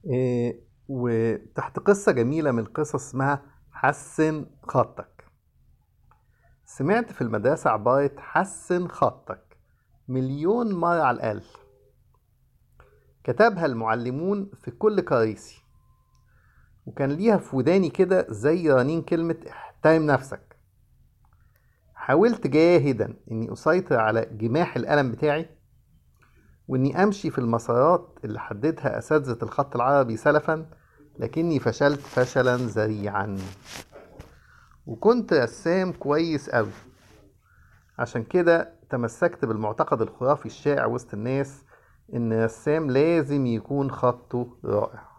إيه وتحت قصة جميلة من القصص اسمها حسن خطك سمعت في المدرسة عبارة حسن خطك مليون مرة على الأقل كتبها المعلمون في كل كراسي وكان ليها في وداني كده زي رنين كلمة احترم نفسك حاولت جاهدا اني اسيطر على جماح القلم بتاعي واني امشي في المسارات اللي حددها اساتذة الخط العربي سلفا لكني فشلت فشلا ذريعا وكنت رسام كويس قوي عشان كده تمسكت بالمعتقد الخرافي الشائع وسط الناس ان الرسام لازم يكون خطه رائع